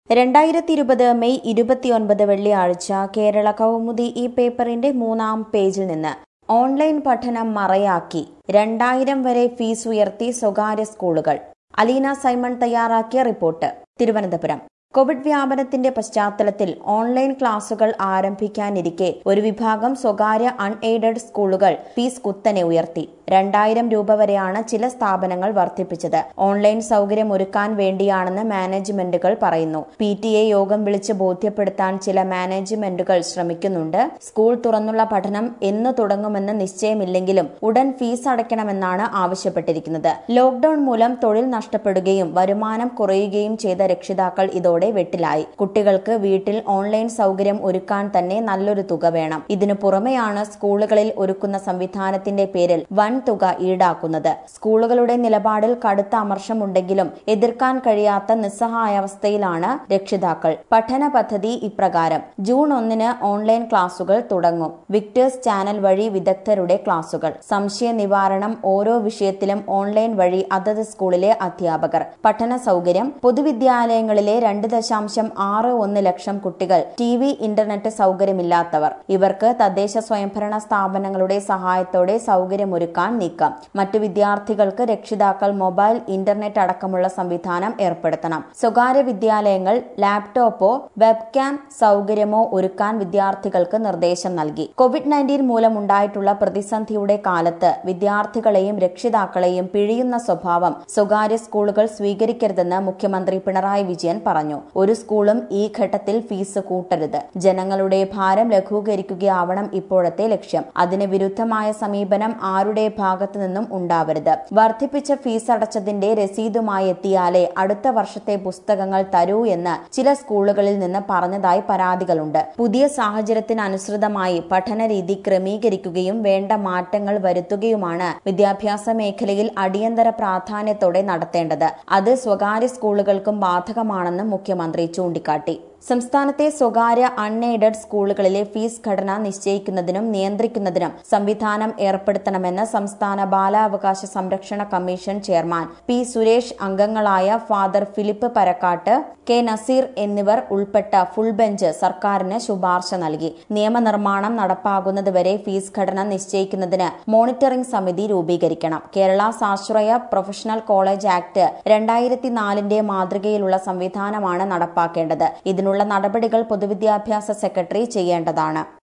രണ്ടായിരത്തി ഇരുപത് മെയ് ഇരുപത്തിയൊൻപത് വെള്ളിയാഴ്ച കേരള കൗമുദി ഈ പേപ്പറിന്റെ മൂന്നാം പേജിൽ നിന്ന് ഓൺലൈൻ പഠനം മറയാക്കി രണ്ടായിരം വരെ ഫീസ് ഉയർത്തി സ്വകാര്യ സ്കൂളുകൾ അലീന സൈമൺ തയ്യാറാക്കിയ റിപ്പോർട്ട് തിരുവനന്തപുരം കോവിഡ് വ്യാപനത്തിന്റെ പശ്ചാത്തലത്തിൽ ഓൺലൈൻ ക്ലാസുകൾ ആരംഭിക്കാനിരിക്കെ ഒരു വിഭാഗം സ്വകാര്യ അൺഎയ്ഡഡ് സ്കൂളുകൾ ഫീസ് കുത്തനെ ഉയർത്തി രണ്ടായിരം രൂപ വരെയാണ് ചില സ്ഥാപനങ്ങൾ വർദ്ധിപ്പിച്ചത് ഓൺലൈൻ സൗകര്യം ഒരുക്കാൻ വേണ്ടിയാണെന്ന് മാനേജ്മെന്റുകൾ പറയുന്നു പി ടി എ യോഗം വിളിച്ച് ബോധ്യപ്പെടുത്താൻ ചില മാനേജ്മെന്റുകൾ ശ്രമിക്കുന്നുണ്ട് സ്കൂൾ തുറന്നുള്ള പഠനം എന്ന് തുടങ്ങുമെന്ന് നിശ്ചയമില്ലെങ്കിലും ഉടൻ ഫീസ് അടയ്ക്കണമെന്നാണ് ആവശ്യപ്പെട്ടിരിക്കുന്നത് ലോക്ഡൌൺ മൂലം തൊഴിൽ നഷ്ടപ്പെടുകയും വരുമാനം കുറയുകയും ചെയ്ത രക്ഷിതാക്കൾ ഇതോടെ വെട്ടിലായി കുട്ടികൾക്ക് വീട്ടിൽ ഓൺലൈൻ സൗകര്യം ഒരുക്കാൻ തന്നെ നല്ലൊരു തുക വേണം ഇതിനു പുറമെയാണ് സ്കൂളുകളിൽ ഒരുക്കുന്ന സംവിധാനത്തിന്റെ പേരിൽ വൻ തുക ഈടാക്കുന്നത് സ്കൂളുകളുടെ നിലപാടിൽ കടുത്ത അമർഷമുണ്ടെങ്കിലും എതിർക്കാൻ കഴിയാത്ത നിസ്സഹായാവസ്ഥയിലാണ് രക്ഷിതാക്കൾ പഠന പദ്ധതി ഇപ്രകാരം ജൂൺ ഒന്നിന് ഓൺലൈൻ ക്ലാസുകൾ തുടങ്ങും വിക്ടേഴ്സ് ചാനൽ വഴി വിദഗ്ധരുടെ ക്ലാസുകൾ സംശയ നിവാരണം ഓരോ വിഷയത്തിലും ഓൺലൈൻ വഴി അതത് സ്കൂളിലെ അധ്യാപകർ പഠന സൗകര്യം പൊതുവിദ്യാലയങ്ങളിലെ രണ്ട് ദശാംശം ആറ് ഒന്ന് ലക്ഷം കുട്ടികൾ ടി വി ഇന്റർനെറ്റ് സൗകര്യമില്ലാത്തവർ ഇവർക്ക് തദ്ദേശ സ്വയംഭരണ സ്ഥാപനങ്ങളുടെ സഹായത്തോടെ സൗകര്യമൊരുക്കാൻ നീക്കം മറ്റു വിദ്യാർത്ഥികൾക്ക് രക്ഷിതാക്കൾ മൊബൈൽ ഇന്റർനെറ്റ് അടക്കമുള്ള സംവിധാനം ഏർപ്പെടുത്തണം സ്വകാര്യ വിദ്യാലയങ്ങൾ ലാപ്ടോപ്പോ വെബ്കാം സൗകര്യമോ ഒരുക്കാൻ വിദ്യാർത്ഥികൾക്ക് നിർദ്ദേശം നൽകി കോവിഡ് നയൻറ്റീൻ മൂലമുണ്ടായിട്ടുള്ള പ്രതിസന്ധിയുടെ കാലത്ത് വിദ്യാർത്ഥികളെയും രക്ഷിതാക്കളെയും പിഴിയുന്ന സ്വഭാവം സ്വകാര്യ സ്കൂളുകൾ സ്വീകരിക്കരുതെന്ന് മുഖ്യമന്ത്രി പിണറായി വിജയൻ പറഞ്ഞു ഒരു സ്കൂളും ഈ ഘട്ടത്തിൽ ഫീസ് കൂട്ടരുത് ജനങ്ങളുടെ ഭാരം ലഘൂകരിക്കുകയാവണം ഇപ്പോഴത്തെ ലക്ഷ്യം അതിന് വിരുദ്ധമായ സമീപനം ആരുടെ ഭാഗത്തു നിന്നും ഉണ്ടാവരുത് വർദ്ധിപ്പിച്ച ഫീസ് അടച്ചതിന്റെ രസീതുമായി എത്തിയാലേ അടുത്ത വർഷത്തെ പുസ്തകങ്ങൾ തരൂ എന്ന് ചില സ്കൂളുകളിൽ നിന്ന് പറഞ്ഞതായി പരാതികളുണ്ട് പുതിയ സാഹചര്യത്തിന് അനുസൃതമായി പഠനരീതി ക്രമീകരിക്കുകയും വേണ്ട മാറ്റങ്ങൾ വരുത്തുകയുമാണ് വിദ്യാഭ്യാസ മേഖലയിൽ അടിയന്തര പ്രാധാന്യത്തോടെ നടത്തേണ്ടത് അത് സ്വകാര്യ സ്കൂളുകൾക്കും ബാധകമാണെന്ന് മുഖ്യമന്ത്രി ചൂണ്ടിക്കാട്ടി സംസ്ഥാനത്തെ സ്വകാര്യ അൺഎയ്ഡഡ് സ്കൂളുകളിലെ ഫീസ് ഘടന നിശ്ചയിക്കുന്നതിനും നിയന്ത്രിക്കുന്നതിനും സംവിധാനം ഏർപ്പെടുത്തണമെന്ന് സംസ്ഥാന ബാലാവകാശ സംരക്ഷണ കമ്മീഷൻ ചെയർമാൻ പി സുരേഷ് അംഗങ്ങളായ ഫാദർ ഫിലിപ്പ് പരക്കാട്ട് കെ നസീർ എന്നിവർ ഉൾപ്പെട്ട ഫുൾ ബെഞ്ച് സർക്കാരിന് ശുപാർശ നൽകി നിയമനിർമ്മാണം നടപ്പാകുന്നതുവരെ ഫീസ് ഘടന നിശ്ചയിക്കുന്നതിന് മോണിറ്ററിംഗ് സമിതി രൂപീകരിക്കണം കേരള സാശ്രയ പ്രൊഫഷണൽ കോളേജ് ആക്ട് രണ്ടായിരത്തി നാലിന്റെ മാതൃകയിലുള്ള സംവിധാനമാണ് നടപ്പാക്കേണ്ടത് ഇതിനുള്ള നടപടികൾ പൊതുവിദ്യാഭ്യാസ സെക്രട്ടറി ചെയ്യേണ്ടതാണ്